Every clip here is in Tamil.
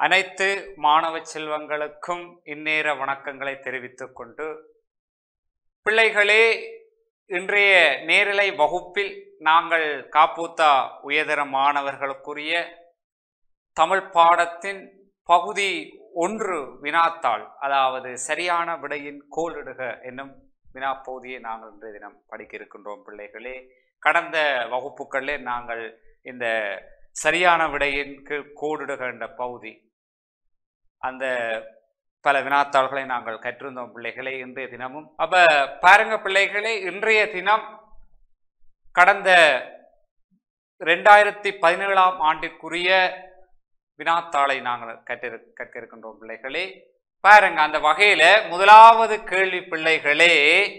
அனைத்து மாணவ செல்வங்களுக்கும் இந்நேர வணக்கங்களை தெரிவித்துக் கொண்டு பிள்ளைகளே இன்றைய நேரலை வகுப்பில் நாங்கள் காப்பூத்தா உயர்தர மாணவர்களுக்குரிய தமிழ் பாடத்தின் பகுதி ஒன்று வினாத்தாள் அதாவது சரியான விடையின் கோலிடுக என்னும் வினாப்பகுதியை நாங்கள் இன்றைய தினம் படிக்க இருக்கின்றோம் பிள்ளைகளே கடந்த வகுப்புகளிலே நாங்கள் இந்த சரியான விடையின் கீழ் கோடிடுக என்ற பகுதி அந்த பல வினாத்தாள்களை நாங்கள் கற்றிருந்தோம் பிள்ளைகளே இன்றைய தினமும் அப்ப பாருங்க பிள்ளைகளே இன்றைய தினம் கடந்த ரெண்டாயிரத்தி பதினேழாம் ஆண்டிற்குரிய வினாத்தாளை நாங்கள் கற்று கற்க இருக்கின்றோம் பிள்ளைகளே பாருங்க அந்த வகையில முதலாவது கேள்வி பிள்ளைகளே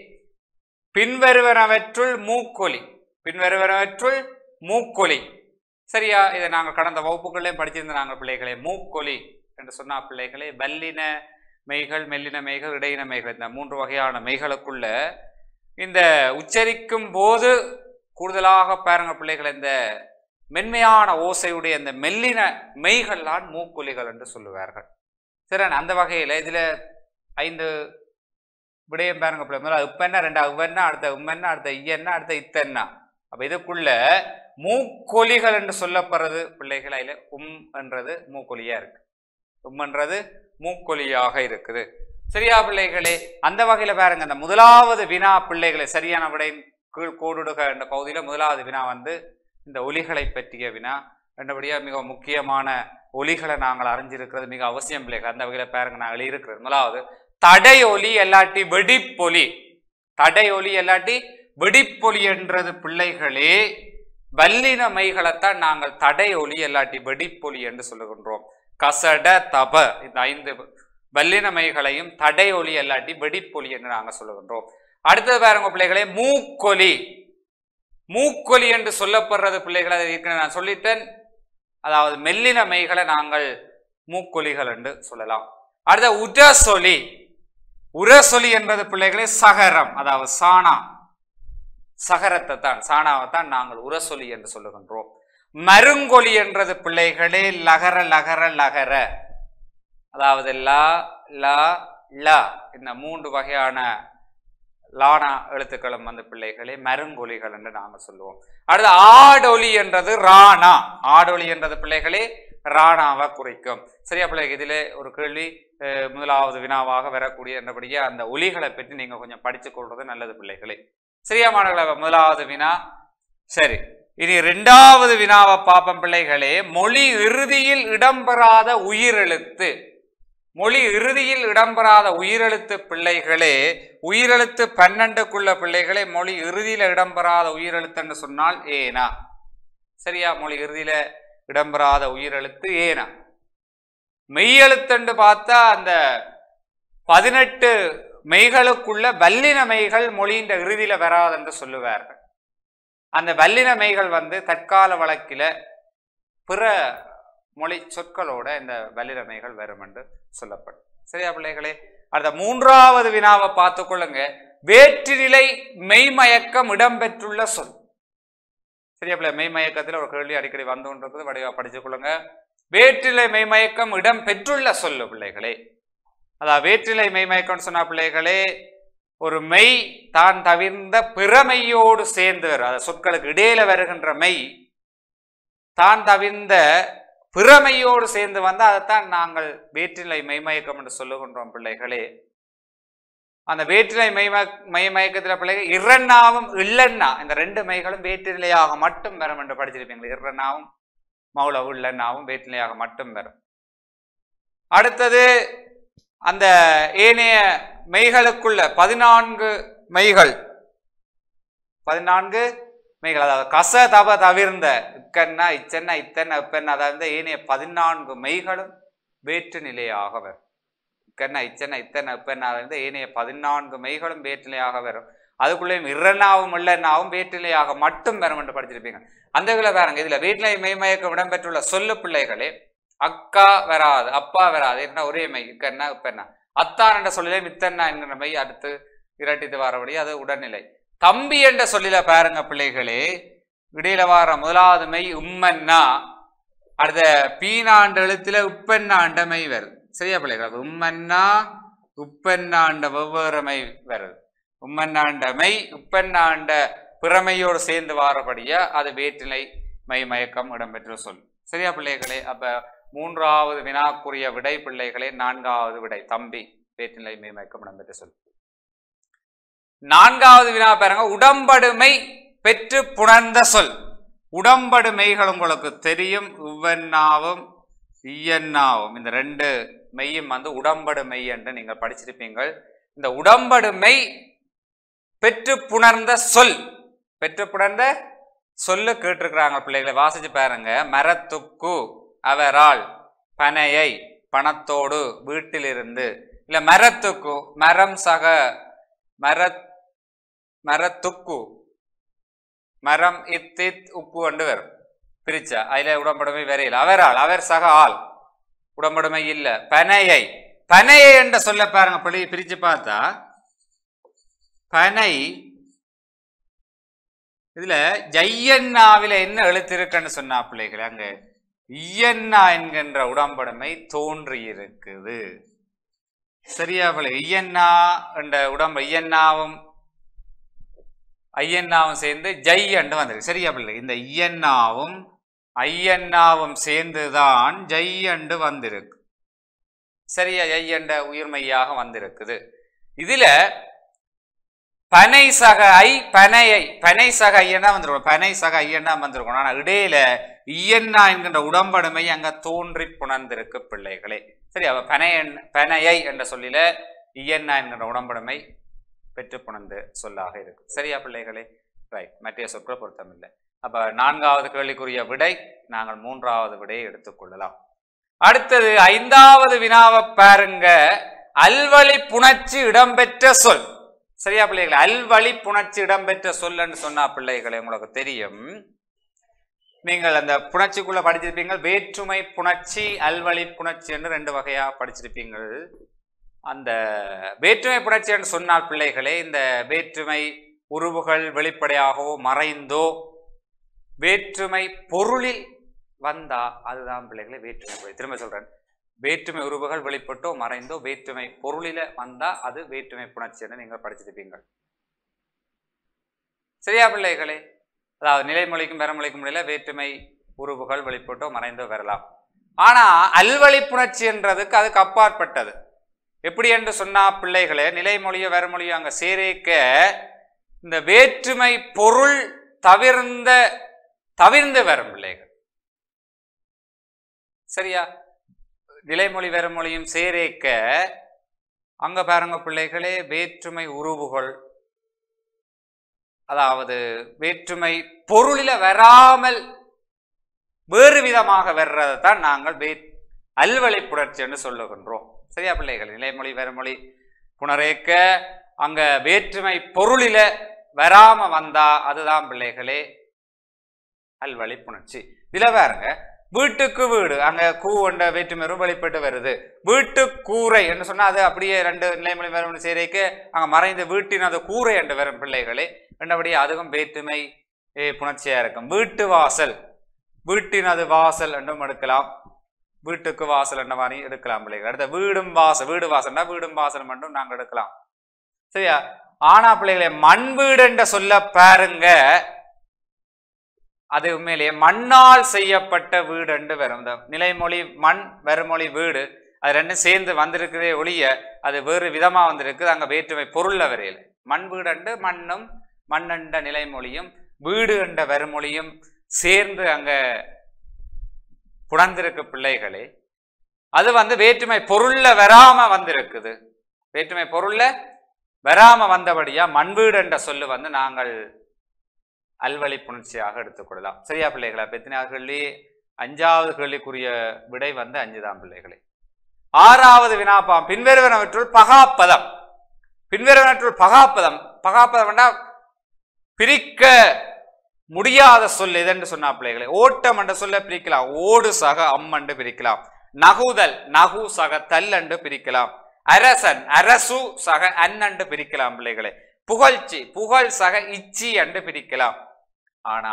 பின்வருவனவற்றுள் மூக்கொலி பின்வருவனவற்றுள் மூக்கொலி சரியா இதை நாங்கள் கடந்த வகுப்புகளிலே படிச்சிருந்த நாங்கள் பிள்ளைகளே மூக்கொலி என்று சொன்னா பிள்ளைகளே வல்லின மெய்கள் மெல்லின மெய்கள் இடையின மெய்கள் இந்த மூன்று வகையான மெய்களுக்குள்ள இந்த உச்சரிக்கும் போது கூடுதலாக பாருங்க பிள்ளைகள் இந்த மென்மையான ஓசையுடைய இந்த மெல்லின மெய்கள்லாம் மூக்கொலிகள் என்று சொல்லுவார்கள் சரி அந்த வகையில் இதில் ஐந்து விடயம் பாருங்க பிள்ளை முதல்ல உப்பெண்ணா ரெண்டா உவெண்ணா அடுத்த உம்மெண்ணா அடுத்த ஐயன்னா அடுத்த இத்தன்னா அப்போ இதுக்குள்ள மூக்கொலிகள் என்று சொல்லப்படுறது பிள்ளைகள் அதில் உம் என்றது மூக்கொலியா இருக்கு உம்ன்றது மூக்கொலியாக இருக்குது சரியா பிள்ளைகளே அந்த வகையில் பாருங்க அந்த முதலாவது வினா பிள்ளைகளை சரியான விடை கீழ் கோடுடுக என்ற பகுதியில் முதலாவது வினா வந்து இந்த ஒலிகளை பற்றிய வினா ரெண்டபடியாக மிக முக்கியமான ஒலிகளை நாங்கள் அறிஞ்சிருக்கிறது மிக அவசியம் பிள்ளைகள் அந்த வகையில் பாருங்க நான் எழுதியிருக்கிறது முதலாவது தடை ஒலி எல்லாட்டி வெடிப்பொலி தடை ஒலி எல்லாட்டி வெடிப்பொலி என்றது பிள்ளைகளே வல்லின மைகளைத்தான் நாங்கள் தடை ஒலி எல்லாட்டி வெடிப்பொலி என்று சொல்லுகின்றோம் கசட தப இந்த ஐந்து வல்லினமைகளையும் தடை ஒலி அல்லாட்டி வெடிப்பொலி என்று நாங்கள் சொல்லுகின்றோம் அடுத்தது பாருங்க பிள்ளைகளே மூக்கொலி மூக்கொலி என்று சொல்லப்படுறது பிள்ளைகளை ஏற்கனவே நான் சொல்லிட்டேன் அதாவது மெல்லின மைகளை நாங்கள் மூக்கொலிகள் என்று சொல்லலாம் அடுத்த உரசொலி உரசொலி என்பது பிள்ளைகளே சகரம் அதாவது சாணா சகரத்தை தான் சாணாவை தான் நாங்கள் உரசொலி என்று சொல்லுகின்றோம் மருங்கொலி என்றது பிள்ளைகளே லகர லகர லகர அதாவது லா லா ல இந்த மூன்று வகையான லானா எழுத்துக்களும் வந்து பிள்ளைகளே மருங்கொலிகள் என்று நாங்கள் சொல்லுவோம் அடுத்து ஆடொலி என்றது ராணா ஆடொலி என்றது பிள்ளைகளே ராணாவை குறிக்கும் சரியா பிள்ளைகள் இதிலே ஒரு கேள்வி அஹ், முதலாவது வினாவாக வரக்கூடிய என்றபடியே அந்த ஒலிகளை பற்றி நீங்க கொஞ்சம் படிச்சு கொள்றது நல்லது பிள்ளைகளே சரியா மாணவர்களே முதலாவது வினா சரி இனி இரண்டாவது வினாவை பார்ப்போம் பிள்ளைகளே மொழி இறுதியில் இடம்பெறாத உயிரெழுத்து மொழி இறுதியில் இடம்பெறாத உயிரெழுத்து பிள்ளைகளே உயிரெழுத்து பன்னெண்டுக்குள்ள பிள்ளைகளே மொழி இறுதியில இடம்பெறாத உயிரெழுத்துன்னு சொன்னால் ஏனா சரியா மொழி இறுதியில இடம்பெறாத உயிரெழுத்து ஏனா மெய்யெழுத்துன்னு பார்த்தா அந்த பதினெட்டு மெய்களுக்குள்ள வல்லின மெய்கள் மொழியின் இறுதியில வராது என்று சொல்லுவார்கள் அந்த வல்லின மெய்கள் வந்து தற்கால வழக்கில பிற மொழி சொற்களோட இந்த வல்லின மெய்கள் வரும் என்று சொல்லப்படும் சரியா பிள்ளைகளே அடுத்த மூன்றாவது வினாவை பார்த்துக் கொள்ளுங்க வேற்றுநிலை மெய்மயக்கம் இடம்பெற்றுள்ள சொல் சரியா பிள்ளை மெய்மயக்கத்தில் ஒரு கேள்வி அடிக்கடி வந்து கொண்டிருக்குது வடிவா படிச்சுக் கொள்ளுங்க வேற்றிலை மெய்மயக்கம் இடம் பெற்றுள்ள சொல்லு பிள்ளைகளே அதாவது வேற்றிலை மெய்மயக்கம்னு சொன்ன பிள்ளைகளே ஒரு மெய் தான் தவிர்ந்த பிறமெய்யோடு சேர்ந்து வரும் அது சொற்களுக்கு இடையில வருகின்ற மெய் தான் தவிர்ந்த பிறமையோடு சேர்ந்து வந்தால் அதைத்தான் நாங்கள் வேற்றிலை மெய்மயக்கம் என்று சொல்லுகின்றோம் பிள்ளைகளே அந்த வேற்றிலை மெய்ம மெய்மயக்கத்தில் பிள்ளைகள் இரண்ணாவும் இல்லண்ணா இந்த ரெண்டு மெய்களும் வேற்றிலையாக மட்டும் வரும் என்று படிச்சிருப்பீங்க இரண்ணாவும் மௌளவு இல்லண்ணாவும் வேற்றிலையாக மட்டும் வரும் அடுத்தது அந்த ஏனைய மெய்களுக்குள்ள பதினான்கு மெய்கள் பதினான்கு மெய்கள் அதாவது கச தப தவிர்ந்த இக்கன்னா இச்சன்னா இத்தன்னா இப்பென்னா அதாவது ஏனைய பதினான்கு மெய்களும் வேற்று நிலையாக வரும் இக்கன்னா இச்சன்னா இத்தன்னா இப்பென்னா அதாவது ஏனைய பதினான்கு மெய்களும் வேற்றுநிலையாக வரும் அதுக்குள்ளேயும் இரண்டாவும் இல்லைன்னாவும் வேற்றுநிலையாக மட்டும் வரும் என்று படிச்சிருப்பீங்க அந்த இதில் பாருங்க இதுல வேற்றுநிலை மெய்மயக்கம் இடம்பெற்றுள்ள சொல்லு பிள்ளைகளே அக்கா வராது அப்பா வராது என்ன ஒரே மெய் இக்கன்னா இப்பென்னா அத்தான் என்ற சொல்லிலே மித்தன்னா என்கிற மெய் அடுத்து இரட்டித்து வரபடி அது உடல்நிலை தம்பி என்ற சொல்லில பாருங்க பிள்ளைகளே இடையில வார முதலாவது மெய் உம்மன்னா அடுத்த பீனாண்ட எழுத்துல உப்பெண்ணாண்ட மெய் வருது சரியா பிள்ளைகள் உம்மன்னா உப்பெண்ணாண்ட வெவ்வேறு மெய் வருது உம்மன்னாண்ட மெய் உப்பெண்ணாண்ட பிறமையோடு சேர்ந்து வாரபடியா அது வேற்றிலை மெய் மயக்கம் இடம்பெற்ற சொல் சரியா பிள்ளைகளே அப்ப மூன்றாவது வினாக்குரிய விடை பிள்ளைகளே நான்காவது விடை தம்பி வேற்றிலை மெய் மயக்கம் இடம்பெற்ற சொல் நான்காவது வினா பாருங்க உடம்படுமை பெற்று புணர்ந்த சொல் உடம்படுமைகள் உங்களுக்கு தெரியும் உவன்னாவும் இயன்னாவும் இந்த ரெண்டு மெய்யும் வந்து உடம்படு மெய் என்று நீங்கள் படிச்சிருப்பீங்கள் இந்த உடம்படுமை பெற்று புணர்ந்த சொல் பெற்று புணர்ந்த சொல்லு கேட்டிருக்கிறாங்க பிள்ளைகளை வாசிச்சு பாருங்க மரத்துக்கு அவரால் பனையை பணத்தோடு வீட்டிலிருந்து இல்ல மரத்துக்கு மரம் சக மர மரத்துக்கு மரம் இத்தித் உக்கு கொண்டு வரும் பிரிச்சா அதுல உடம்படுமை வரையில் அவரால் அவர் சக ஆள் உடம்படுமை இல்ல பனையை பனையை என்ற சொல்ல பாருங்க பிள்ளை பிரிச்சு பார்த்தா பனை இதுல ஜையண்ணாவில என்ன எழுத்து இருக்குன்னு சொன்னா பிள்ளைகள் அங்க ஐயண்ணா என்கின்ற உடம்படுமை தோன்றி இருக்குது சரியா பிள்ளை ஐயண்ணா என்ற உடம்பு ஐயண்ணாவும் ஐயண்ணாவும் சேர்ந்து ஜை என்று வந்திருக்கு சரியா பிள்ளை இந்த ஐயண்ணாவும் ஐயண்ணாவும் சேர்ந்துதான் ஜை என்று வந்திருக்கு சரியா ஜை என்ற உயிர்மையாக வந்திருக்குது இதுல பனை சக ஐ பனையை பனை சக ஐயன்னா வந்திருக்கும் பனை சக ஐயன்னா வந்திருக்கும் ஆனா இடையில ஐயன்னா என்கின்ற உடம்படுமை அங்க தோன்றி புணர்ந்திருக்கு பிள்ளைகளே சரி அவ பனையன் பனையை என்ற சொல்லில ஐயன்னா என்கின்ற உடம்படுமை பெற்று புணர்ந்து சொல்லாக இருக்கு சரியா பிள்ளைகளே ரைட் மற்ற சொற்கள் பொருத்தமில்லை அப்ப நான்காவது கேள்விக்குரிய விடை நாங்கள் மூன்றாவது விடையை எடுத்துக்கொள்ளலாம் அடுத்தது ஐந்தாவது வினாவை பாருங்க அல்வழி புணர்ச்சி இடம்பெற்ற சொல் சரியா பிள்ளைகளே அல்வழி புணர்ச்சி இடம்பெற்ற சொல்லன்னு சொன்னா பிள்ளைகளே உங்களுக்கு தெரியும் நீங்கள் அந்த புணர்ச்சிக்குள்ள படிச்சிருப்பீங்க வேற்றுமை புணர்ச்சி அல்வழி புணர்ச்சி என்று ரெண்டு வகையா படிச்சிருப்பீங்கள் அந்த வேற்றுமை புணர்ச்சி என்று சொன்னால் பிள்ளைகளே இந்த வேற்றுமை உருவுகள் வெளிப்படையாகவோ மறைந்தோ வேற்றுமை பொருளில் வந்தா அதுதான் பிள்ளைகளே வேற்றுமை புணர்ச்சி. திரும்ப சொல்றேன் வேற்றுமை உருவுகள் வெளிப்பட்டோ மறைந்தோ வேற்றுமை பொருளில வந்தா அது வேற்றுமை புணர்ச்சி என்று நீங்கள் படிச்சிருப்பீங்க சரியா பிள்ளைகளே அதாவது நிலைமொழிக்கும் பெறமொழிக்கும் இடையில வேற்றுமை உருவுகள் வெளிப்பட்டோ மறைந்தோ வரலாம் ஆனா அல்வழி புணர்ச்சி என்றதுக்கு அதுக்கு அப்பாற்பட்டது எப்படி என்று சொன்னா பிள்ளைகளே நிலைமொழியோ வரமொழியோ அங்க சேரேக்க இந்த வேற்றுமை பொருள் தவிர்ந்த தவிர்ந்து வரும் பிள்ளைகள் சரியா நிலைமொழி வரமொழியும் சேரேக்க அங்க பாருங்க பிள்ளைகளே வேற்றுமை உருவுகள் அதாவது வேற்றுமை பொருளில வராமல் வேறு விதமாக வர்றதை தான் நாங்கள் வே அல்வழி புணர்ச்சி என்று சொல்லுகின்றோம் சரியா பிள்ளைகள் நிலைமொழி வரமொழி புணரேக்க அங்க வேற்றுமை பொருளில வராம வந்தா அதுதான் பிள்ளைகளே அல்வழி புணர்ச்சி இதுல பாருங்க வீட்டுக்கு வீடு அங்க கூ என்ற வேற்றுமை உரு வெளிப்பட்டு வருது வீட்டு கூரை என்று சொன்னா அது அப்படியே ரெண்டு நிலைமொழி வரமொழி சேரைக்கு அங்க மறைந்து வீட்டின் அது கூரை என்று வரும் பிள்ளைகளே என்னபடி அதுவும் வேற்றுமை ஏ, புணர்ச்சியா இருக்கும் வீட்டு வாசல் வீட்டினது வாசல் என்றும் எடுக்கலாம் வீட்டுக்கு வாசல் என்ற மாதிரி எடுக்கலாம் பிள்ளைகள் அடுத்த வீடும் வாசல் வீடு வாசல்னா வீடும் வாசல் மட்டும் நாங்கள் எடுக்கலாம் சரியா ஆனா பிள்ளைகளே மண் வீடு என்ற சொல்ல பாருங்க அது உண்மையிலேயே மண்ணால் செய்யப்பட்ட வீடு என்று வரும் இந்த நிலைமொழி மண் வருமொழி வீடு அது ரெண்டும் சேர்ந்து வந்திருக்கிறதே ஒழிய அது வேறு விதமா வந்திருக்குது அங்க வேற்றுமை பொருள்ல வரையில மண் வீடு என்று மண்ணும் மண்ணென்ற நிலைமொழியும் வீடு என்ற வருமொழியும் சேர்ந்து அங்க புணர்ந்திருக்கு பிள்ளைகளே அது வந்து வேற்றுமை பொருள்ல வராம வந்திருக்குது வேற்றுமை பொருள்ல வராம வந்தபடியா மண்வீடு என்ற சொல்லு வந்து நாங்கள் அல்வழி புணர்ச்சியாக எடுத்துக்கொள்ளலாம் சரியா பிள்ளைகளா பெத்தினாவது கேள்வி அஞ்சாவது கேள்விக்குரிய விடை வந்து அஞ்சுதான் பிள்ளைகளே ஆறாவது வினாப்பாம் பின்வருவனவற்றுள் பகாப்பதம் பின்வருவனற்றுள் பகாப்பதம் பகாப்பதம் என்றால் பிரிக்க முடியாத சொல் எதென்று சொன்னா பிள்ளைகளே ஓட்டம் என்ற சொல்ல பிரிக்கலாம் ஓடு சக அம் என்று பிரிக்கலாம் நகுதல் நகு சக தல் என்று பிரிக்கலாம் அரசன் அரசு சக அன் என்று பிரிக்கலாம் பிள்ளைகளே புகழ்ச்சி புகழ் சக இச்சி என்று பிரிக்கலாம் ஆனா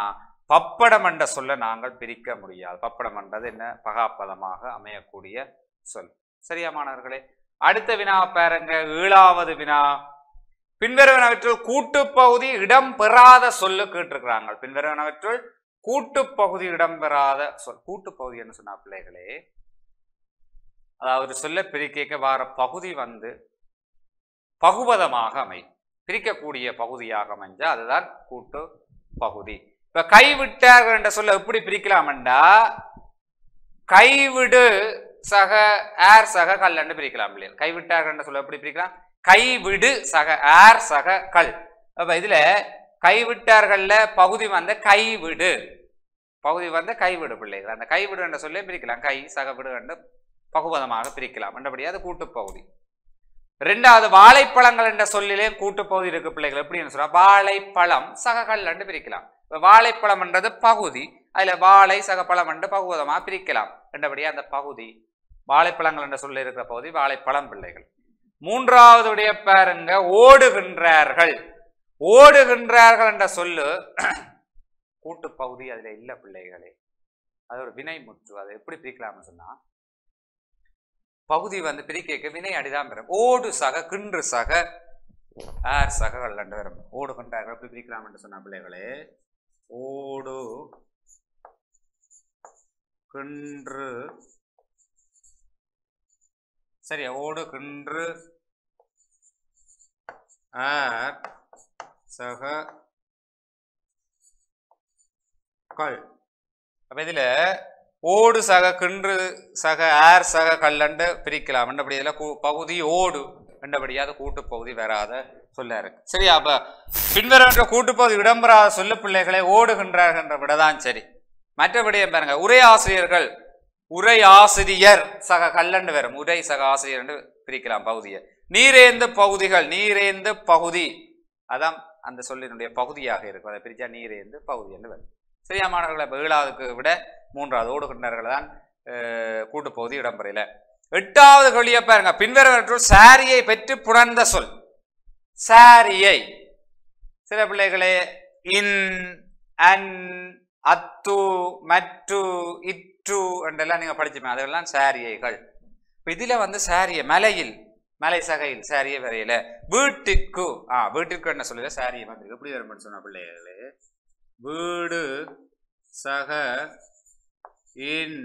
பப்படம் என்ற சொல்ல நாங்கள் பிரிக்க முடியாது பப்படம் என்றது என்ன பகாப்பதமாக அமையக்கூடிய சொல் சரியா மாணவர்களே அடுத்த வினா பாருங்க ஏழாவது வினா பின்வருவனவற்றுள் கூட்டுப்பகுதி இடம் பெறாத சொல்லு கேட்டிருக்கிறாங்க பின்வருவனவற்றுள் கூட்டுப்பகுதி இடம்பெறாத சொல் கூட்டுப்பகுதி என்று சொன்னா பிள்ளைகளே அதாவது சொல்ல பிரிக்க வார பகுதி வந்து பகுபதமாக அமை பிரிக்கக்கூடிய பகுதியாக அமைஞ்சா அதுதான் கூட்டு பகுதி இப்ப கைவிட்டார்கள் என்ற சொல்ல எப்படி பிரிக்கலாம்டா கைவிடு சக ஏர் சக கல் பிரிக்கலாம் இல்லையா கைவிட்டார்கள் என்ற சொல்ல எப்படி பிரிக்கலாம் கைவிடு சக ஏர் சக கல் அப்ப இதுல கைவிட்டார்கள்ல பகுதி வந்த கைவிடு பகுதி வந்து கைவிடு பிள்ளைகள் அந்த கைவிடு என்ற சொல்லே பிரிக்கலாம் கை சகவிடு என்று பகுபதமாக பிரிக்கலாம் என்றபடியாக அது கூட்டுப்பகுதி ரெண்டாவது வாழைப்பழங்கள் என்ற சொல்லிலே கூட்டுப்பகுதி இருக்கு பிள்ளைகள் எப்படின்னு சொல்றா வாழைப்பழம் சககள் என்று பிரிக்கலாம் இப்ப வாழைப்பழம் என்றது பகுதி அதுல வாழை சகப்பழம் என்று பகுபதமா பிரிக்கலாம் என்றபடியே அந்த பகுதி வாழைப்பழங்கள் என்ற சொல்ல இருக்கிற பகுதி வாழைப்பழம் பிள்ளைகள் மூன்றாவது உடைய பாருங்க ஓடுகின்றார்கள் ஓடுகின்றார்கள் என்ற சொல்லு கூட்டுப்பகுதி அதுல இல்ல பிள்ளைகளே அது ஒரு வினை முற்று அதை எப்படி பிரிக்கலாம்னு சொன்னா பகுதி வந்து பிரிக்க வினை அடிதான் பெறும் ஓடு சக கின்று சக ஆர் சககள் ரெண்டு வரும் ஓடுகின்றார்கள் எப்படி பிரிக்கலாம் என்று சொன்ன பிள்ளைகளே ஓடு கின்று சரியா ஓடு கின்று ஆர் சக கள் அப்ப இதுல ஓடு சக கின்று சக ஏர் சக கல்லண்டு பிரிக்கலாம் என்றபடி இதுல கூ- பகுதி ஓடு என்றபடியாக கூட்டு பகுதி வராத சொல்ல இருக்கு சரியா அப்ப பின்வருகின்ற கூட்டுப்பகுதி இடம்பெறாத சொல்ல பிள்ளைகளை ஓடுகின்றார்கள் என்ற விடதான் சரி மற்றபடி பாருங்க உரை ஆசிரியர்கள் உரை ஆசிரியர் சக கல்லண்டு வரும் உரை சக ஆசிரியர் என்று பிரிக்கலாம் பகுதியை நீரேந்து பகுதிகள் நீரேந்து பகுதி அதான் அந்த சொல்லினுடைய பகுதியாக இருக்கும் அதை பிரிச்சா நீரேந்து பகுதி என்று வரும் சரியா மாணவர்களை இப்ப ஏழாவதுக்கு விட மூன்றாவது ஓடுகின்றவர்கள் தான் அஹ், கூட்டுப்பகுதி இடம்பெறல எட்டாவது கேள்வியை பாருங்க பின்வருவற்றுள் சாரியை பெற்று புணர்ந்த சொல் சாரியை சில பிள்ளைகளே இன் அன் அத்து மற்று இற்று என்றெல்லாம் நீங்க படிச்சுப்பேன் அதெல்லாம் சாரியைகள் இப்ப இதுல வந்து சாரிய மலையில் மலை சகையில் சாரிய வரையில வீட்டிற்கு ஆ வீட்டிற்கு என்ன சொல்லல சாரியை வந்து எப்படி வரும்னு சொன்ன பிள்ளைகளே வீடு சக இன்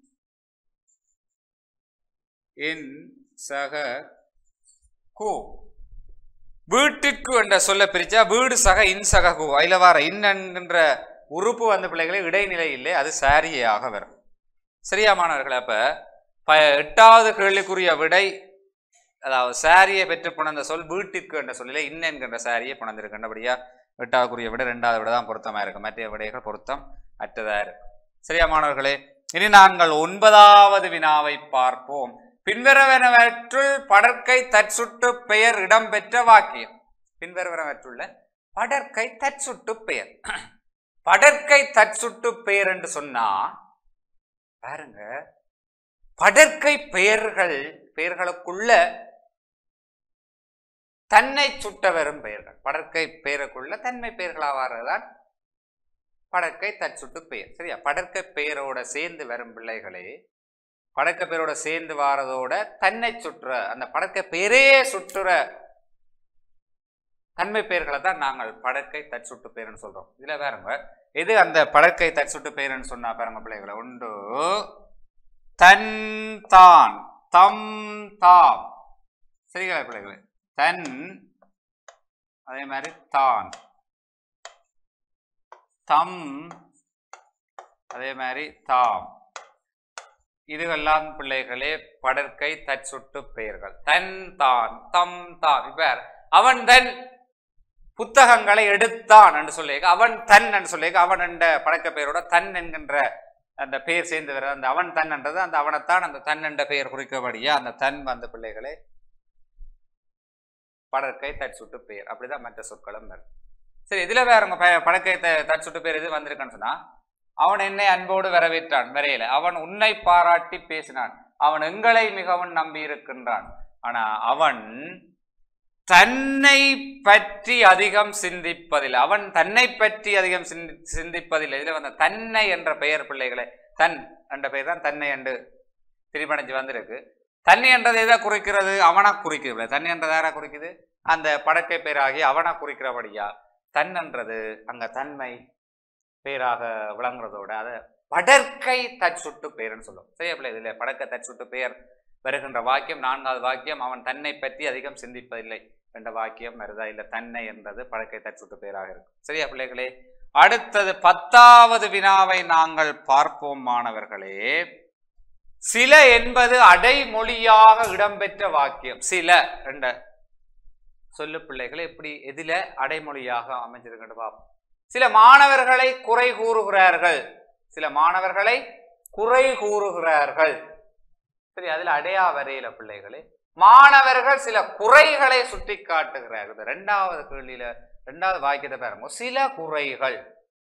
இன் சக கு வீட்டிற்கு என்ற சொல்ல பிரிச்சா வீடு சக இன் சக கு அதுல வர இன் என்கின்ற உறுப்பு வந்த பிள்ளைகளே இடைநிலை இல்லை அது சாரியாக வரும் சரியா மாணவர்களே அப்ப ப எட்டாவது கேள்விக்குரிய விடை அதாவது சாரியை பெற்று புணர்ந்த சொல் வீட்டிற்கு என்ற சொல்லில இன் என்கின்ற சாரியை புணர்ந்திருக்கின்றபடியா எட்டாவதுக்குரிய விட ரெண்டாவது விட தான் பொருத்தமா இருக்கும் மற்ற விடைகள் பொருத்தம் அற்றதா இருக்கும் சரியா மாணவர்களே இனி நாங்கள் ஒன்பதாவது வினாவை பார்ப்போம் பின்வருவனவற்றுள் படற்கை தற்சுட்டு பெயர் இடம்பெற்ற வாக்கியம் பின்வருவனவற்றுள்ள படற்கை தற்சுட்டு பெயர் படற்கை தற்சுட்டு பெயர் என்று சொன்னா பாருங்க படற்கை பெயர்கள் பெயர்களுக்குள்ள தன்னை சுட்ட வரும் பெயர்கள் படற்கை பெயருக்குள்ள தன்மை பெயர்களாவாறதுதான் படற்கை தற்சுட்டு பெயர் சரியா படற்கை பெயரோட சேர்ந்து வரும் பிள்ளைகளே படற்கை பெயரோட சேர்ந்து வாரதோட தன்னை சுற்ற அந்த படற்கை பெயரே சுற்றுற தன்மை பெயர்களை தான் நாங்கள் படற்கை தற்சுட்டு பெயர்னு சொல்றோம் இதுல பாருங்க எது அந்த படற்கை தற்சுட்டு பெயர்னு சொன்னா பாருங்க பிள்ளைகளை உண்டு தன் தான் தம் தாம் சரிங்களா பிள்ளைகளே தன் அதே மாதிரி தான் தம் அதே மாதிரி தாம் இதுவெல்லாம் பிள்ளைகளே படற்கை தற்சுட்டு பெயர்கள் தன் தான் தம் தான் இப்ப அவன் தன் புத்தகங்களை எடுத்தான் என்று சொல்லி அவன் தன் என்று சொல்லி அவன் என்ற பழக்க பெயரோட தன் என்கின்ற அந்த பெயர் சேர்ந்து வர அந்த அவன் தன் என்றது அந்த அவனைத்தான் அந்த தன் என்ற பெயர் குறிக்கபடியா அந்த தன் வந்த பிள்ளைகளே படற்கை தற்சுட்டு பெயர் அப்படிதான் மற்ற சொற்களும் வரும் சரி இதுல வேற உங்க ப- படற்கை த- தற்சுட்டு பெயர் எது வந்திருக்குன்னு சொன்னா அவன் என்னை அன்போடு வரவேற்றான் வரையில அவன் உன்னை பாராட்டி பேசினான் அவன் எங்களை மிகவும் நம்பி இருக்கின்றான் ஆனா அவன் தன்னை பற்றி அதிகம் சிந்திப்பதில்லை அவன் தன்னை பற்றி அதிகம் சிந்தி சிந்திப்பதில்லை இதுல வந்த தன்னை என்ற பெயர் பிள்ளைகளை தன் என்ற பெயர் தான் தன்னை என்று திருமணிஞ்சு வந்திருக்கு தன்னை என்றது எதை குறிக்கிறது அவனை குறிக்கிறது தன்னை என்றது யாரை குறிக்குது அந்த படக்கை பேராகி அவனை குறிக்கிறபடியா தன் என்றது அங்க தன்மை பேராக விளங்குறதோட அதை படற்கை தற்சுட்டு பெயர்னு சொல்லும் சரியா பிள்ளை இதுல படக்க தற்சுட்டு பெயர் வருகின்ற வாக்கியம் நான்காவது வாக்கியம் அவன் தன்னை பற்றி அதிகம் சிந்திப்பதில்லை என்ற வாக்கியம் வருதா இல்ல தன்னை என்றது படக்கை தற்சுட்டு பெயராக இருக்கும் சரியா பிள்ளைகளே அடுத்தது பத்தாவது வினாவை நாங்கள் பார்ப்போம் மாணவர்களே சில என்பது அடைமொழியாக இடம்பெற்ற வாக்கியம் சில என்ற சொல்லு பிள்ளைகளை எப்படி எதில அடைமொழியாக அமைஞ்சிருக்கின்ற பார்ப்போம் சில மாணவர்களை குறை கூறுகிறார்கள் சில மாணவர்களை குறை கூறுகிறார்கள் சரி அதுல அடையா வரையில பிள்ளைகளே மாணவர்கள் சில குறைகளை சுட்டி காட்டுகிறார்கள் இது ரெண்டாவது கேள்வியில ரெண்டாவது வாக்கியத்தை பாருங்க சில குறைகள்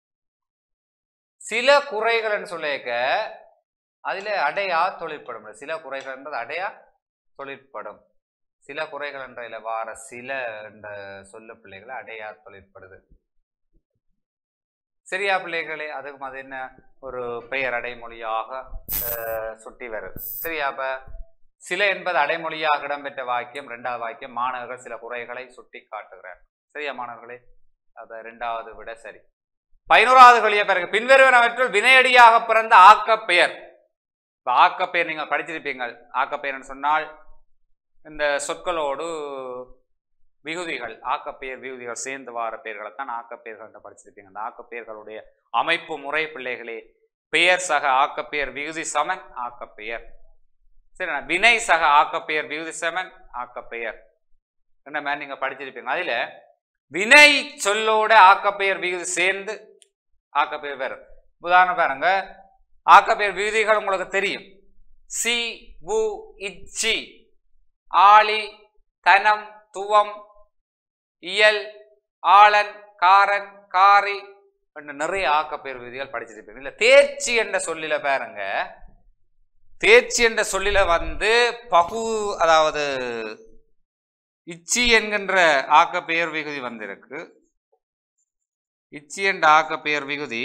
சில குறைகள்னு சொல்லிக்க அதுல அடையா தொழிற்படும் சில குறைகள் என்றது அடையா தொழிற்படும் சில குறைகள் என்ற இதுல வார சில என்ற சொல்ல பிள்ளைகளை அடையா தொழிற்படுது சரியா பிள்ளைகளே அதுக்கும் அது என்ன ஒரு பெயர் அடைமொழியாக அஹ், சுட்டி வருது சரியா அப்ப சில என்பது அடைமொழியாக இடம்பெற்ற வாக்கியம் ரெண்டாவது வாக்கியம் மாணவர்கள் சில குறைகளை சுட்டி காட்டுகிறார் சரியா மாணவர்களே அப்ப ரெண்டாவது விட சரி பதினோராவது கழிய பிறகு பின்வருவனவற்றுள் வினையடியாக பிறந்த ஆக்கப் பெயர் இப்ப ஆக்கப்பெயர் நீங்கள் படிச்சிருப்பீங்கள் ஆக்கப்பெயர்னு சொன்னால் இந்த சொற்களோடு விகுதிகள் ஆக்கப்பெயர் விகுதிகள் சேர்ந்து வார பெயர்களை தான் ஆக்கப்பெயர்கள் என்று படிச்சிருப்பீங்க அந்த ஆக்கப்பெயர்களுடைய அமைப்பு முறை பிள்ளைகளே பெயர் சக ஆக்கப்பெயர் விகுதி சமன் ஆக்கப்பெயர் சரி வினை சக ஆக்கப்பெயர் விகுதி சமன் ஆக்கப்பெயர் என்ன மாதிரி நீங்க படிச்சிருப்பீங்க அதுல வினை சொல்லோட ஆக்கப்பெயர் விகுதி சேர்ந்து ஆக்கப்பெயர் வரும் உதாரணம் பாருங்க ஆக்கப்பெயர் விகுதிகள் உங்களுக்கு தெரியும் சி வு இச்சி ஆளி தனம் துவம் இயல் ஆளன் காரன் காரி என்ற நிறைய ஆக்கப்பெயர் விதிகள் படிச்சிருப்பீங்க இல்ல தேர்ச்சி என்ற சொல்லில பாருங்க தேர்ச்சி என்ற சொல்லில வந்து பகு அதாவது இச்சி என்கின்ற ஆக்கப்பெயர் விகுதி வந்திருக்கு இச்சி என்ற ஆக்கப்பெயர் விகுதி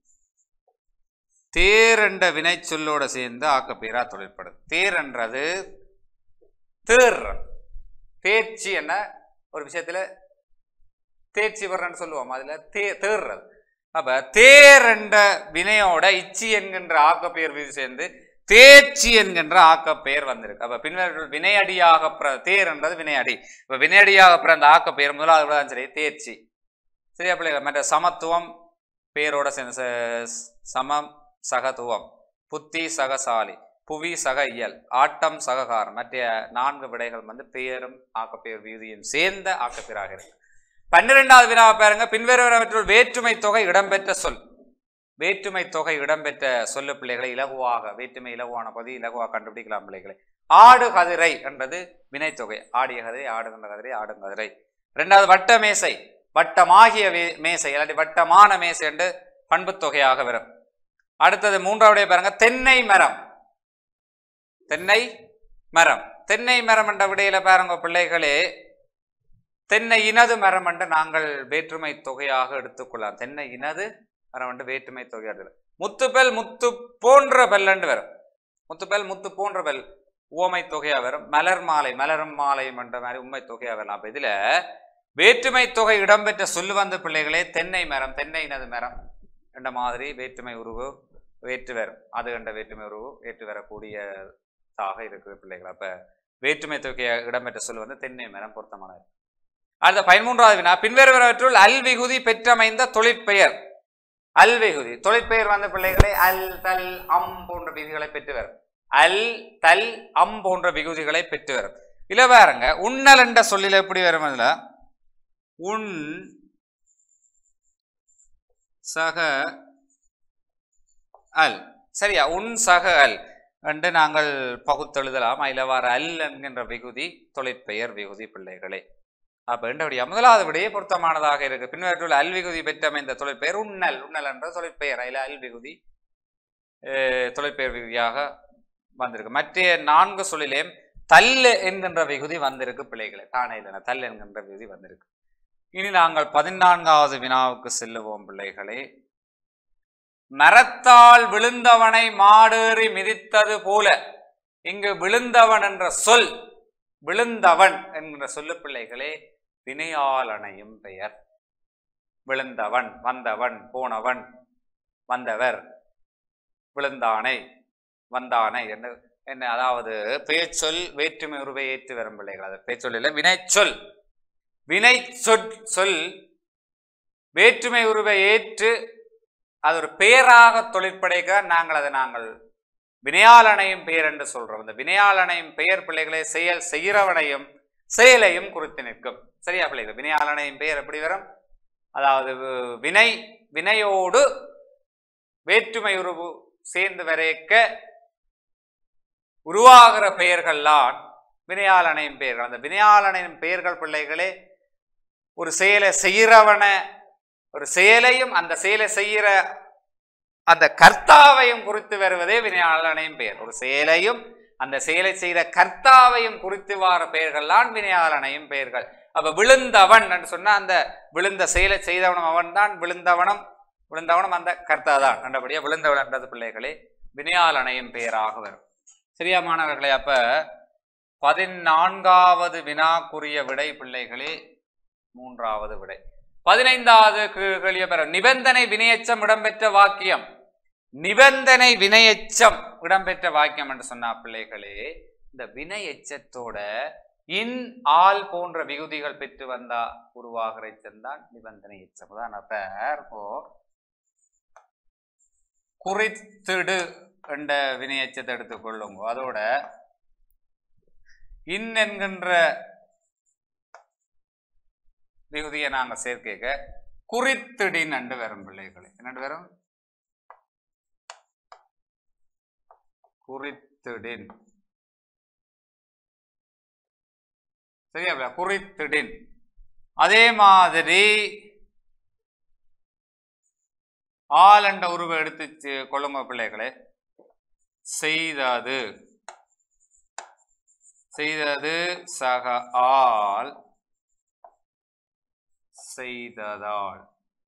தேர் என்ற வினை சொல்லோட சேர்ந்து ஆக்கப்பெயரா தொழிற்படுது தேர் என்றது தேர் தேர்ச்சி என்ன ஒரு விஷயத்துல தேர்ச்சி வர்றன்னு சொல்லுவோம் அதுல தே தேர்றது அப்ப தேர் என்ற வினையோட இச்சி என்கின்ற ஆக்கப்பெயர் விதி சேர்ந்து தேர்ச்சி என்கின்ற ஆக்கப்பெயர் வந்திருக்கு அப்ப பின்னர் வினையடியாக பிற தேர் என்றது வினையடி இப்ப வினையடியாக பிறந்த ஆக்கப்பெயர் முதலாவது விட சரி தேர்ச்சி சரியா பிள்ளைகள் மற்ற சமத்துவம் பேரோட சேர்ந்து ச- சமம் சகத்துவம் புத்தி சகசாலி புவி சக இயல் ஆட்டம் சககாரம் மற்ற நான்கு விடைகள் வந்து பெயரும் ஆக்கப்பெயர் விகுதியும் சேர்ந்த ஆக்கப்பெயராக இருக்கு பன்னிரெண்டாவது வினாவை பாருங்க பின்வருவனவற்றுள் வேற்றுமை தொகை இடம்பெற்ற சொல் வேற்றுமை தொகை இடம்பெற்ற சொல்லு பிள்ளைகளை இலகுவாக வேற்றுமை இலகுவான பகுதி இலகுவாக கண்டுபிடிக்கலாம் பிள்ளைகளை ஆடு கதிரை என்றது வினைத்தொகை ஆடிய கதிரை ஆடுகின்ற கதிரை ஆடும் கதிரை ரெண்டாவது வட்ட மேசை வட்டமாகிய வே- மேசை இல்லாட்டி வட்டமான மேசை என்று பண்புத் தொகையாக வரும் அடுத்தது மூன்றாவடைய பாருங்க தென்னை மரம் தென்னை மரம் தென்னை மரம் என்ற விடையில பாருங்க பிள்ளைகளே தென்னை இனது மரம் என்று நாங்கள் வேற்றுமை தொகையாக எடுத்துக்கொள்ளலாம் தென்னை இனது மரம் என்று வேற்றுமை தொகையாக எடுத்துக்கலாம். முத்துப்பெல் முத்து போன்ற பெல்லண்டு வரும் முத்துப்பெல் முத்து போன்ற பெல் உவமை தொகையா வரும் மலர் மாலை மலரும் மாலையும் என்ற மாதிரி உண்மை தொகையா வரலாம் அப்ப இதுல வேற்றுமை தொகை இடம்பெற்ற சொல்லு வந்த பிள்ளைகளே தென்னை மரம் தென்னை இனது மரம் என்ற மாதிரி வேற்றுமை உருவு வேற்று வரும் அது கண்ட வேற்றுமை உருவு ஏற்று வரக்கூடியதாக இருக்குது பிள்ளைகள் அப்ப வேற்றுமை தொகைய இடம்பெற்ற சொல் வந்து தென்னை மரம் பொருத்தமானது அடுத்த பதிமூன்றாவது வினா பின்வருவனவற்றுள் அல்விகுதி பெற்றமைந்த தொழிற்பெயர் அல்விகுதி தொழிற்பெயர் வந்த பிள்ளைகளை அல் தல் அம் போன்ற விகுதிகளை பெற்று வரும் அல் தல் அம் போன்ற விகுதிகளை பெற்று வரும் இல்ல பாருங்க உண்ணல் என்ற சொல்லில எப்படி வரும் அதுல உன் சக அல் சரியா உன் சக அல் என்று நாங்கள் பகுத்தெழுதலாம் அதில் வர அல் என்கின்ற விகுதி தொழிற்பெயர் விகுதி பிள்ளைகளே அப்ப என்றபடியா முதலாவது விடையே பொருத்தமானதாக இருக்கு பின்வற்றுள்ள அல் விகுதி பெற்றமைந்த தொழிற்பெயர் உண்ணல் உண்ணல் என்ற தொழிற்பெயர் அதில் அல் விகுதி அஹ், தொழிற்பெயர் விகுதியாக வந்திருக்கு மற்ற நான்கு சொல்லிலே தல்லு என்கின்ற விகுதி வந்திருக்கு பிள்ளைகளே தானே இல்லைனா தல் என்கின்ற விகுதி வந்திருக்கு இனி நாங்கள் பதினான்காவது வினாவுக்கு செல்லுவோம் பிள்ளைகளே மரத்தால் விழுந்தவனை மாடேறி மிதித்தது போல இங்கு விழுந்தவன் என்ற சொல் விழுந்தவன் என்கிற சொல்லு பிள்ளைகளே வினையாளனையும் பெயர் விழுந்தவன் வந்தவன் போனவன் வந்தவர் விழுந்தானை வந்தானை என்ன என்ன அதாவது பெயர்ச்சொல் வேற்றுமை உருவை ஏற்று வரும் பிள்ளைகள் அது பெயர்ச்சொல் இல்லை வினைச்சொல் வினை சொற் சொல் வேற்றுமை உருவை ஏற்று அது ஒரு பெயராக தொழிற்படைக்க நாங்கள் அதை நாங்கள் வினையாளனையும் பெயர் என்று சொல்றோம் இந்த வினையாளனையும் பெயர் பிள்ளைகளை செயல் செய்கிறவனையும் செயலையும் குறித்து நிற்கும் சரியா பிள்ளைகள் வினையாளனையும் பெயர் எப்படி வரும் அதாவது வி- வினை வினையோடு வேற்றுமை உருவு சேர்ந்து வரைக்க உருவாகிற பெயர்கள்லாம் வினையாளனையும் பெயர்கள் அந்த வினையாளனையும் பெயர்கள் பிள்ளைகளே ஒரு செயலை செய்கிறவன ஒரு செயலையும் அந்த செயலை செய்கிற அந்த கர்த்தாவையும் குறித்து வருவதே வினையாளனையும் பெயர் ஒரு செயலையும் அந்த செயலை செய்த கர்த்தாவையும் குறித்து வார பெயர்கள்லாம் வினையாளனையும் பெயர்கள் அப்ப விழுந்தவன் என்று சொன்னா அந்த விழுந்த செயலை செய்தவனும் அவன்தான் விழுந்தவனும் விழுந்தவனும் அந்த கர்த்தா தான் கண்டபடியா விழுந்தவன் என்றது பிள்ளைகளே வினையாளனையும் பெயராக வரும் சரியா மாணவர்களே அப்ப பதினான்காவது வினாக்குரிய விடை பிள்ளைகளே மூன்றாவது விடை பதினைந்தாவது கே- கேள்வி பெற நிபந்தனை வினையச்சம் இடம்பெற்ற வாக்கியம் நிபந்தனை வினையச்சம் இடம்பெற்ற வாக்கியம் என்று சொன்னா பிள்ளைகளே இந்த வினையச்சத்தோட இன் ஆல் போன்ற விகுதிகள் பெற்று வந்தா உருவாகிற எச்சம் தான் நிபந்தனை எச்சம் தான் அப்ப இப்போ குறித்திடு என்ற வினையச்சத்தை எடுத்துக்கொள்ளுங்க அதோட இன் என்கின்ற விகுதியை நாங்க சேர்க்க குறித்திடின் அண்டு வரும் பிள்ளைகளே என்னண்டு வரும் குறித்திடின் சரியா பிள்ளை? குறித்திடின் அதே மாதிரி ஆல் என்ற உருவை எடுத்து சி- கொள்ளுங்க பிள்ளைகளே செய்தது செய்தது சக ஆல் செய்ததால்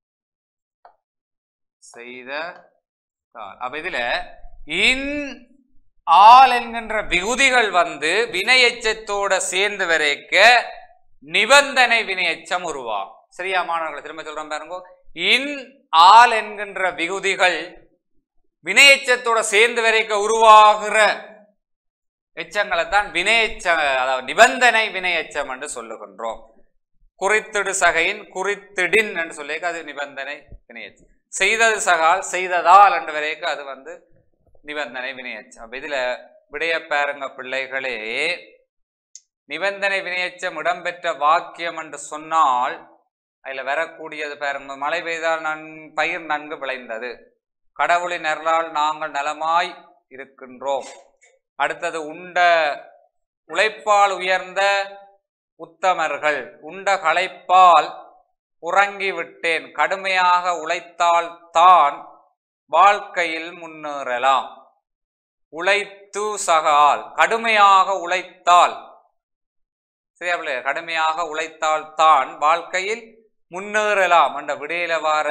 செய்ததால் அப்ப இதுல இன் ஆல் என்கின்ற விகுதிகள் வந்து வினையச்சத்தோட சேர்ந்து வரைக்க நிபந்தனை வினையச்சம் உருவாகும் சரியா மாணவர்களை திரும்ப சொல்றேன் பாருங்க இன் ஆல் என்கின்ற விகுதிகள் வினையச்சத்தோட சேர்ந்து வரைக்க உருவாகிற எச்சங்களை தான் வினையச்ச அதாவது நிபந்தனை வினையச்சம் என்று சொல்லுகின்றோம் குறித்திடு சகையின் குறித்திடின் என்று சொல்லி அது நிபந்தனை வினையச்சம் செய்தது சகால் செய்ததால் என்று வரைக்கும் அது வந்து நிபந்தனை வினையச்சம் அப்ப இதுல விடைய பாருங்க பிள்ளைகளே நிபந்தனை வினையச்சம் இடம்பெற்ற வாக்கியம் என்று சொன்னால் அதுல வரக்கூடியது பாருங்க மழை பெய்தால் நன் பயிர் நன்கு விளைந்தது கடவுளின் அருளால் நாங்கள் நலமாய் இருக்கின்றோம் அடுத்தது உண்ட உழைப்பால் உயர்ந்த உத்தமர்கள் உண்ட களைப்பால் உறங்கி விட்டேன் கடுமையாக உழைத்தால் தான் வாழ்க்கையில் முன்னேறலாம் உழைத்து சகால் கடுமையாக உழைத்தால் சரியா பிள்ளையா? கடுமையாக உழைத்தால் தான் வாழ்க்கையில் முன்னேறலாம் என்ற விடையில வார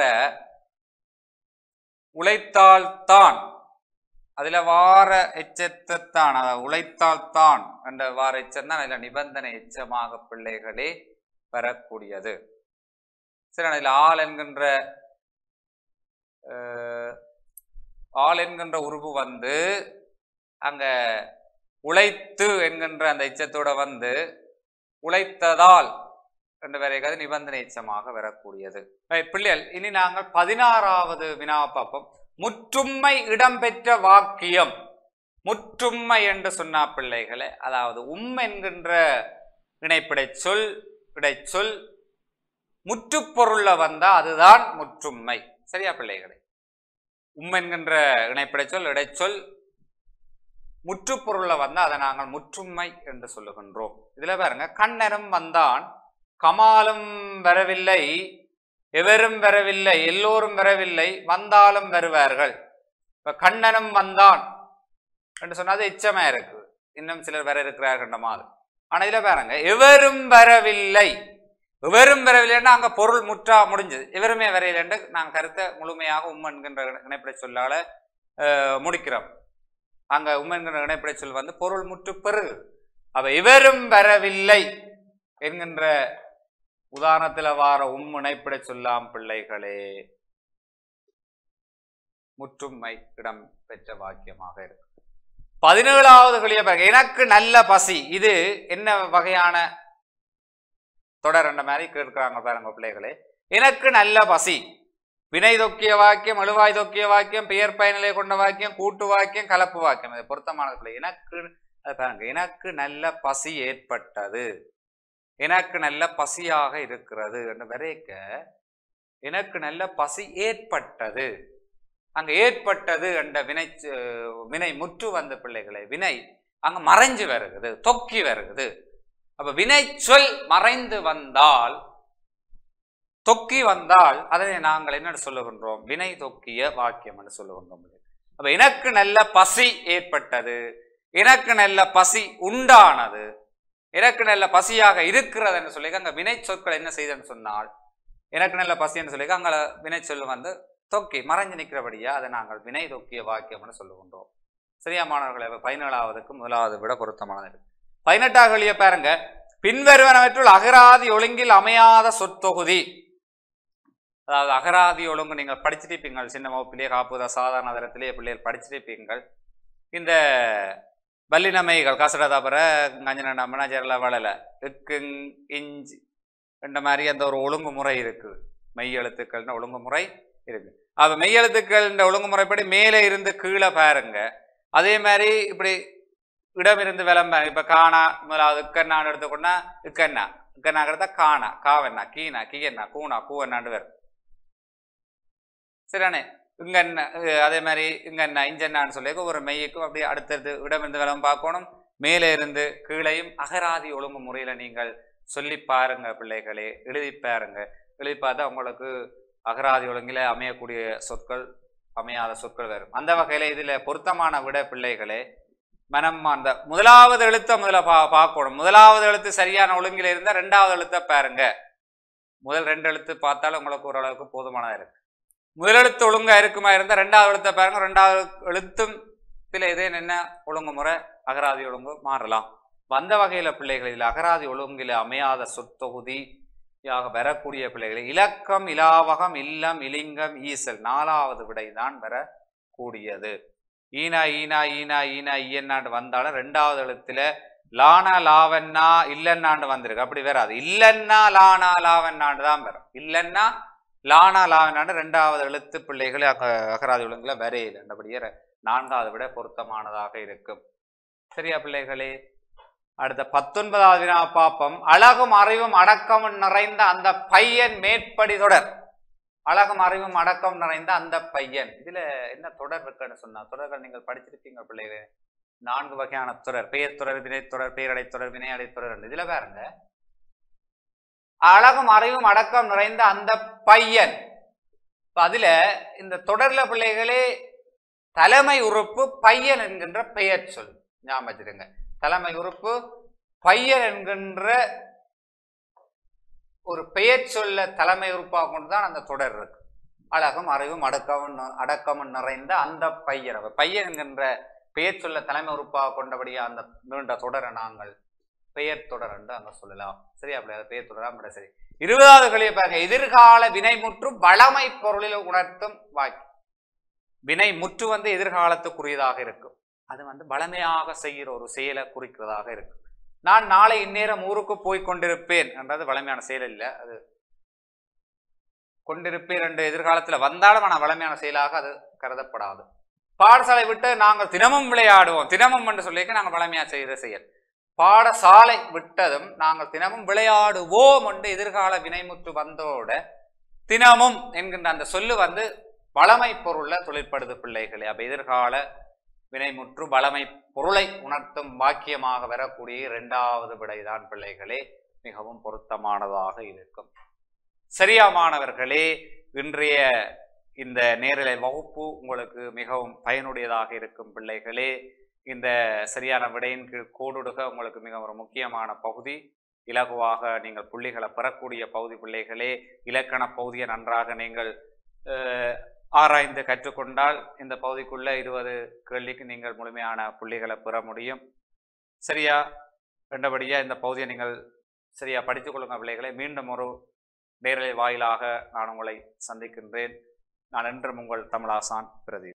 உழைத்தால் தான் அதுல வார எச்சத்தான் அதாவது உழைத்தால் தான் என்ற வார எச்சம் தான் அதுல நிபந்தனை எச்சமாக பிள்ளைகளே பெறக்கூடியது சரி அதில் ஆள் என்கின்ற அஹ், ஆள் என்கின்ற உருவு வந்து அங்க உழைத்து என்கின்ற அந்த எச்சத்தோட வந்து உழைத்ததால் என்று வரைகிறது நிபந்தனை எச்சமாக வரக்கூடியது Right, பிள்ளைகள் இனி நாங்கள் பதினாறாவது வினா பார்ப்போம் முற்றும்மை இடம்பெற்ற வாக்கியம் முற்றும்மை என்று சொன்னா பிள்ளைகளே அதாவது உம் என்கின்ற இணைப்பிடை சொல் இடைச்சொல் முற்றுப்பொருள்ல வந்தா அதுதான் முற்றும்மை சரியா பிள்ளைகளே உம் என்கின்ற இணைப்பிடை சொல் இடைச்சொல் முற்றுப்பொருள்ல வந்தா அதை நாங்கள் முற்றும்மை என்று சொல்லுகின்றோம் இதுல பாருங்க கண்ணனும் வந்தான் கமாலும் வரவில்லை எவரும் வரவில்லை எல்லோரும் வரவில்லை வந்தாலும் வருவார்கள் இப்ப கண்ணனும் வந்தான் என்று சொன்னா அது எச்சமா இருக்கு இன்னும் சிலர் வர இருக்கிறார்கள் மாதிரி ஆனா இதுல பாருங்க எவரும் வரவில்லை இவரும் வரவில்லைன்னா அங்க பொருள் முற்றா முடிஞ்சது இவருமே வரையில்லைன்னு நாங்கள் கருத்தை முழுமையாக உம்ம என்கின்ற இணைப்படை சொல்லால அஹ், முடிக்கிறோம் அங்க உம்ம என்கின்ற இணைப்படை சொல் வந்து பொருள் முற்று பெறுது அப்ப இவரும் வரவில்லை என்கின்ற உதாரணத்துல வார உம் இணைப்படை சொல்லாம் பிள்ளைகளே முற்றுமை இடம் பெற்ற வாக்கியமாக இருக்கு பதினேழாவது கிளிய பாருங்க எனக்கு நல்ல பசி இது என்ன வகையான தொடர் என்ற மாதிரி கேட்கிறாங்க பாருங்க பிள்ளைகளே எனக்கு நல்ல பசி வினை தொக்கிய வாக்கியம் அழுவாய் தொக்கிய வாக்கியம் பெயர் பயனிலை கொண்ட வாக்கியம் கூட்டு வாக்கியம் கலப்பு வாக்கியம் இது பொருத்தமானது பிள்ளை எனக்கு அது பாருங்க எனக்கு நல்ல பசி ஏற்பட்டது எனக்கு நல்ல பசியாக இருக்கிறது என்று வரைக்க எனக்கு நல்ல பசி ஏற்பட்டது அங்க ஏற்பட்டது என்ற வினை சொ- வினை முற்று வந்த பிள்ளைகளை வினை அங்க மறைஞ்சு வருகுது தொக்கி வருகுது அப்ப வினை சொல் மறைந்து வந்தால் தொக்கி வந்தால் அதனை நாங்கள் என்ன சொல்லுகின்றோம் வினை தொக்கிய வாக்கியம் என்று சொல்லுகின்றோம் அப்ப எனக்கு நல்ல பசி ஏற்பட்டது எனக்கு நல்ல பசி உண்டானது எனக்கு நல்ல பசியாக இருக்கிறது என்று சொல்லி அங்க வினை சொற்கள் என்ன செய்தன்னு சொன்னால் எனக்கு நல்ல பசி என்று சொல்லி அங்க வினை சொல் வந்து தொக்கி மறைஞ்சு நிற்கிறபடியா அதை நாங்கள் வினை தொக்கிய வாக்கியம்னு சொல்லுகின்றோம் சரியா மாணவர்களே அப்ப பதினேழாவதுக்கு முதலாவது விட பொருத்தமானது பதினெட்டாவது வெளியே பாருங்க பின்வருவனவற்றுள் அகராதி ஒழுங்கில் அமையாத சொற்தொகுதி அதாவது அகராதி ஒழுங்கு நீங்கள் படிச்சிருப்பீங்கள் சின்ன வகுப்பிலேயே காப்புத சாதாரண தரத்திலேயே பிள்ளைகள் படிச்சிருப்பீங்கள் இந்த வல்லினமைகள் கசடதாபர கஞ்சன மனாஜர்ல வளல இக்குங் இஞ்ச் என்ற மாதிரி அந்த ஒரு ஒழுங்குமுறை இருக்குது மெய் எழுத்துக்கள்னு ஒழுங்குமுறை இருக்கு அப்ப மெய் எழுத்துக்கள் இந்த ஒழுங்குமுறைப்படி மேலே இருந்து கீழே பாருங்க அதே மாதிரி இப்படி இடம் இருந்து விளம்ப இப்ப காணா முதலாவது இக்கண்ணான்னு எடுத்துக்கொண்டா இக்கண்ணா இக்கண்ணா எடுத்தா காணா காவண்ணா கீனா கீயண்ணா கூணா கூவண்ணாண்டு வரும் சரியானே இங்க என்ன அஹ் அதே மாதிரி இங்க என்ன இஞ்சன்னான்னு சொல்லி ஒரு மெய்யுக்கும் அப்படியே அடுத்தடுத்து இடம் இருந்து விளம்பரம் பார்க்கணும் மேலே இருந்து கீழையும் அகராதி ஒழுங்கு முறையில நீங்கள் சொல்லி பாருங்க பிள்ளைகளே எழுதி பாருங்க எழுதி பார்த்தா உங்களுக்கு அகராதி ஒழுங்கில அமையக்கூடிய சொற்கள் அமையாத சொற்கள் வரும் அந்த வகையில இதுல பொருத்தமான விட பிள்ளைகளே மனம் அந்த முதலாவது எழுத்தை முதல்ல பா பார்க்கணும் முதலாவது எழுத்து சரியான ஒழுங்கில இருந்தா ரெண்டாவது எழுத்தை பாருங்க முதல் ரெண்டு எழுத்து பார்த்தாலும் உங்களுக்கு ஓரளவுக்கு போதுமானதா இருக்கு முதல் எழுத்து ஒழுங்கா இருக்குமா இருந்தா ரெண்டாவது எழுத்தை பாருங்க ரெண்டாவது எழுத்தும் இதுல இதே என்ன ஒழுங்குமுறை அகராதி ஒழுங்கு மாறலாம் வந்த வகையில பிள்ளைகள் இதில் அகராதி ஒழுங்கில அமையாத சொத்தொகுதியாக வரக்கூடிய பிள்ளைகள் இலக்கம் இலாவகம் இல்லம் இலிங்கம் ஈசல் நாலாவது விடைதான் வரக்கூடியது ஈனா ஈனா ஈனா ஈனா ஈயன்னாண்டு வந்தாலும் ரெண்டாவது எழுத்துல லானா லாவண்ணா இல்லன்னாண்டு வந்திருக்கு அப்படி வராது இல்லன்னா லானா லாவண்ணாண்டு தான் வரும் இல்லன்னா லானா லாவண்ணாண்டு ரெண்டாவது எழுத்து பிள்ளைகள் அக அகராதி ஒழுங்குல வரையில் என்றபடியே ரெ- நான்காவது விட பொருத்தமானதாக இருக்கும் சரியா பிள்ளைகளே அடுத்த பத்தொன்பதாவது வினா பாப்பம் அழகும் அறிவும் அடக்கமும் நிறைந்த அந்த பையன் மேற்படி தொடர் அழகும் அறிவும் அடக்கம் நிறைந்த அந்த பையன் இதுல என்ன தொடர் இருக்குன்னு சொன்னா தொடர்கள் நீங்கள் படிச்சிருப்பீங்க பிள்ளைகளே நான்கு வகையான தொடர் பெயர் தொடர் வினைத்தொடர் பெயரடை தொடர் வினையடை தொடர் இதுல பாருங்க அழகும் அறிவும் அடக்கம் நிறைந்த அந்த பையன் இப்ப அதுல இந்த தொடர்ல பிள்ளைகளே தலைமை உறுப்பு பையன் என்கின்ற பெயர் சொல் ஞாபகம் வச்சிருங்க தலைமை உறுப்பு பையன் என்கின்ற ஒரு பெயர் சொல்ல தலைமை உறுப்பாக கொண்டுதான் அந்த தொடர் இருக்கு அழகும் அறிவும் அடக்கமும் நி- அடக்கமும் நிறைந்த அந்த பையன் அப்ப பையன் என்கின்ற பெயர் சொல்ல தலைமை உறுப்பாக கொண்டபடியா அந்த நீண்ட தொடரை நாங்கள் பெயர் தொடர் என்று அங்க சொல்லலாம் சரியா அப்படி அது பெயர் தொடரா அப்படி சரி இருபதாவது கழிய பாருங்க எதிர்கால வினைமுற்று வளமை பொருளில் உணர்த்தும் வாக்கியம் வினை முற்று வந்து எதிர்காலத்துக்குரியதாக இருக்கும் அது வந்து வளமையாக செய்கிற ஒரு செயலை குறிக்கிறதாக இருக்கும் நான் நாளை இந்நேரம் ஊருக்கு போய் கொண்டிருப்பேன் என்றது வளமையான செயல் இல்லை அது கொண்டிருப்பேன் என்று எதிர்காலத்தில் வந்தாலும் ஆனால் வளமையான செயலாக அது கருதப்படாது பாடசாலை விட்டு நாங்கள் தினமும் விளையாடுவோம் தினமும் என்று சொல்லிக்க நாங்கள் வளமையா செய்கிற செயல் பாடசாலை விட்டதும் நாங்கள் தினமும் விளையாடுவோம் என்று எதிர்கால வினைமுற்று வந்தோட தினமும் என்கின்ற அந்த சொல்லு வந்து வளமை பொருள்ல தொழிற்படுது பிள்ளைகளே அப்ப எதிர்கால வினைமுற்று வளமை பொருளை உணர்த்தும் வாக்கியமாக வரக்கூடிய இரண்டாவது விடைதான் பிள்ளைகளே மிகவும் பொருத்தமானதாக இருக்கும் சரியா மாணவர்களே இன்றைய இந்த நேரலை வகுப்பு உங்களுக்கு மிகவும் பயனுடையதாக இருக்கும் பிள்ளைகளே இந்த சரியான விடையின் கீழ் கோடுடுக உங்களுக்கு மிக ஒரு முக்கியமான பகுதி இலகுவாக நீங்கள் புள்ளிகளை பெறக்கூடிய பகுதி பிள்ளைகளே இலக்கண பகுதியை நன்றாக நீங்கள் அஹ், ஆராய்ந்து கற்றுக்கொண்டால் இந்த பகுதிக்குள்ள இருபது கேள்விக்கு நீங்கள் முழுமையான புள்ளிகளை பெற முடியும் சரியா ரெண்டபடியாக இந்த பகுதியை நீங்கள் சரியா படித்துக் கொள்ளுங்க பிள்ளைகளை மீண்டும் ஒரு நேரலை வாயிலாக நான் உங்களை சந்திக்கின்றேன் நான் என்றும் உங்கள் தமிழாசான் பிரதீப்